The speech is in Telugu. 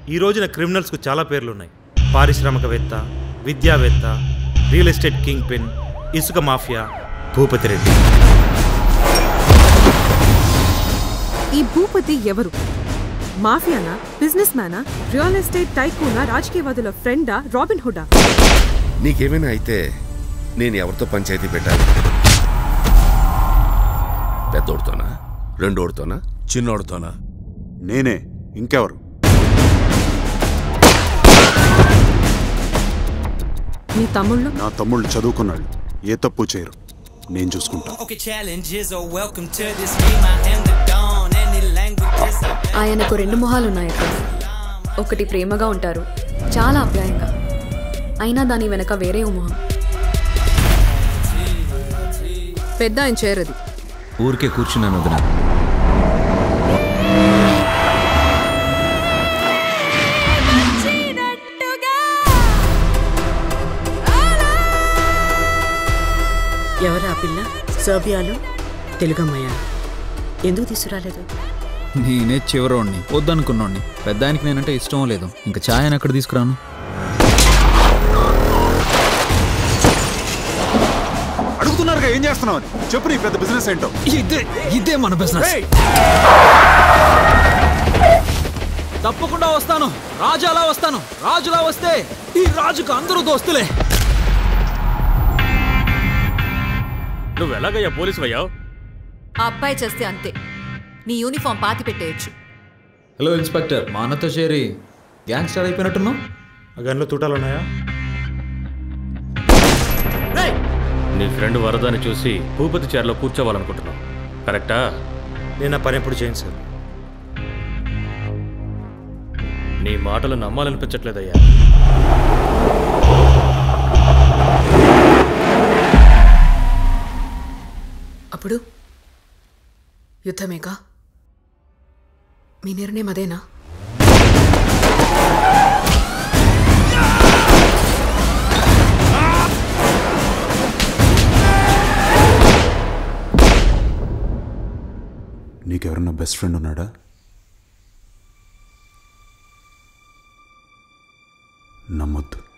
ఈ రోజున క్రిమినల్స్కు చాలా పేర్లున్నాయి పారిశ్రామికవేత్త విద్యావేత్త రియల్ ఎస్టేట్ కింగ్ పిన్ ఇసుక మాఫియా భూపతి రెడ్డి ఈ భూపతి ఎవరు మాఫియానా బిజినెస్ మ్యానా రియల్ ఎస్టేట్ టైకూనా రాజకీయవాదుల ఫ్రెండా రాబిన్ హుడా నీకేమైనా అయితే నేను ఎవరితో పంచాయతీ పెట్టాలి పెద్దోడుతోనా రెండోడుతోనా చిన్నోడుతోనా నేనే ఇంకెవరు మీ తమ్ముళ్ళు నా తమ్ముళ్ళు చదువుకున్నాళ్ళు ఏ తప్పు చేయరు నేను చూసుకుంటా Okay, challenges are welcome to this game. I am the dawn. Any languages I ఆయనకు రెండు మొహాలున్నాయి అక్కడ ఒకటి ప్రేమగా ఉంటారు చాలా అప్యాయంగా అయినా దాని వెనక వేరే ఓ మొహం పెద్ద ఆయన చేరది ఊరికే కూర్చున్నాను వదిన ఎవరా ఆ పిల్ల సర్బియాలో తెలుగమ్మయ్య ఎందుకు తీసుకురాలేదు నేనే చివరోడిని వద్దనుకున్నోడిని పెద్ద ఆయనకి నేనంటే ఇష్టం లేదు ఇంకా ఛాయ్ అని ఎక్కడ తీసుకురాను అడుగుతున్నారుగా ఏం చేస్తున్నావు అని చెప్పు నీ పెద్ద బిజినెస్ ఏంటో ఇదే ఇదే మన బిజినెస్ తప్పకుండా వస్తాను రాజు అలా వస్తాను రాజులా వస్తే ఈ రాజుకు అందరూ దోస్తులే నువ్వు ఎలాగయ్యా పోలీసు అయ్యావు ఆ అబ్బాయి చేస్తే అంతే నీ యూనిఫామ్ పాతి పెట్టేయచ్చు హలో ఇన్స్పెక్టర్ మా అన్నతో చేరి గ్యాంగ్ స్టార్ట్ అయిపోయినట్టున్నావు ఆ గన్లో తూటాలు ఉన్నాయా నీ ఫ్రెండ్ వరదాన్ని చూసి భూపతి చైర్లో కూర్చోవాలనుకుంటున్నావు కరెక్టా నేను ఆ పని ఎప్పుడు చేయను సార్ నీ మాటలు నమ్మాలనిపించట్లేదయ్యా అప్పుడు యుద్ధమేగా మీ నిర్ణయం అదేనా నీకెవరన్నా బెస్ట్ ఫ్రెండ్ ఉన్నాడా నమ్మొద్దు